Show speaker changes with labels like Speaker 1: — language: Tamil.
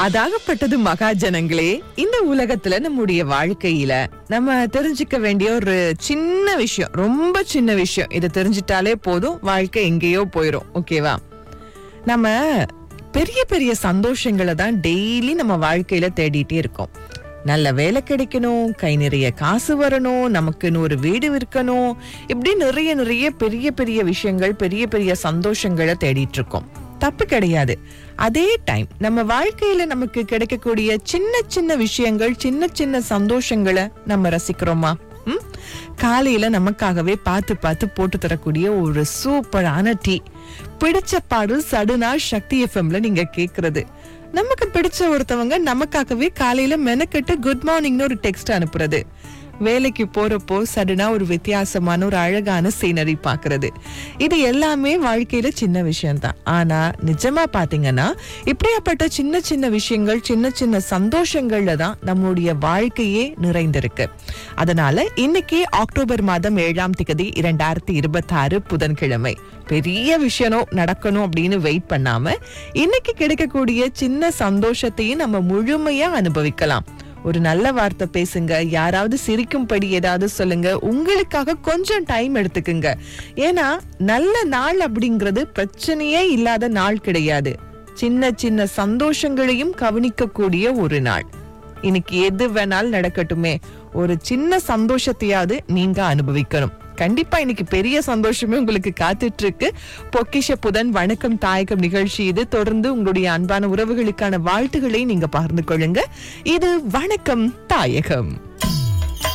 Speaker 1: அதாகப்பட்டது மகாஜனங்களே இந்த உலகத்துல நம்முடைய வாழ்க்கையில நம்ம தெரிஞ்சுக்க வேண்டிய ஒரு சின்ன விஷயம் ரொம்ப சின்ன விஷயம் இதை தெரிஞ்சிட்டாலே போதும் வாழ்க்கை எங்கேயோ போயிரும் ஓகேவா நம்ம பெரிய பெரிய சந்தோஷங்களை தான் டெய்லி நம்ம வாழ்க்கையில தேடிட்டே இருக்கோம் நல்ல வேலை கிடைக்கணும் கை நிறைய காசு வரணும் நமக்குன்னு ஒரு வீடு விற்கணும் இப்படி நிறைய நிறைய பெரிய பெரிய விஷயங்கள் பெரிய பெரிய சந்தோஷங்களை தேடிட்டு இருக்கோம் தப்பு கிடையாது அதே டைம் நம்ம வாழ்க்கையில நமக்கு கிடைக்கக்கூடிய சின்ன சின்ன விஷயங்கள் சின்ன சின்ன சந்தோஷங்களை நம்ம ரசிக்கிறோமா ம்? காலையில நமக்காகவே பார்த்து பார்த்து போட்டு தரக்கூடிய ஒரு சூப்பரான டீ பிடிச்ச பாடல் சடுனா சக்தி எஃப்எம்ல நீங்க கேக்குறது நமக்கு பிடிச்ச ஒருத்தவங்க நமக்காகவே காலையில மெனக்கெட்டு குட் மார்னிங்னு ஒரு டெக்ஸ்ட் அனுப்புறது வேலைக்கு போறப்போ சடனா ஒரு வித்தியாசமான ஒரு அழகான சீனரி பாக்குறது இது எல்லாமே வாழ்க்கையில சின்ன விஷயம்தான் ஆனா நிஜமா பாத்தீங்கன்னா இப்படியாப்பட்ட சின்ன சின்ன விஷயங்கள் சின்ன சின்ன சந்தோஷங்கள்ல தான் நம்மளுடைய வாழ்க்கையே நிறைந்திருக்கு அதனால இன்னைக்கு அக்டோபர் மாதம் ஏழாம் திகதி இரண்டாயிரத்தி இருபத்தி ஆறு புதன்கிழமை பெரிய விஷயம் நடக்கணும் அப்படின்னு வெயிட் பண்ணாம இன்னைக்கு கிடைக்கக்கூடிய சின்ன சந்தோஷத்தையும் நம்ம முழுமையா அனுபவிக்கலாம் ஒரு நல்ல வார்த்தை பேசுங்க யாராவது சிரிக்கும்படி ஏதாவது சொல்லுங்க உங்களுக்காக கொஞ்சம் டைம் எடுத்துக்குங்க ஏன்னா நல்ல நாள் அப்படிங்கிறது பிரச்சனையே இல்லாத நாள் கிடையாது சின்ன சின்ன சந்தோஷங்களையும் கவனிக்கக்கூடிய ஒரு நாள் இன்னைக்கு எது வேணாலும் நடக்கட்டுமே ஒரு சின்ன சந்தோஷத்தையாவது நீங்க அனுபவிக்கணும் கண்டிப்பா இன்னைக்கு பெரிய சந்தோஷமே உங்களுக்கு காத்துட்டு இருக்கு பொக்கிஷ புதன் வணக்கம் தாயகம் நிகழ்ச்சி இது தொடர்ந்து உங்களுடைய அன்பான உறவுகளுக்கான வாழ்த்துக்களை நீங்க பகிர்ந்து கொள்ளுங்க இது வணக்கம் தாயகம்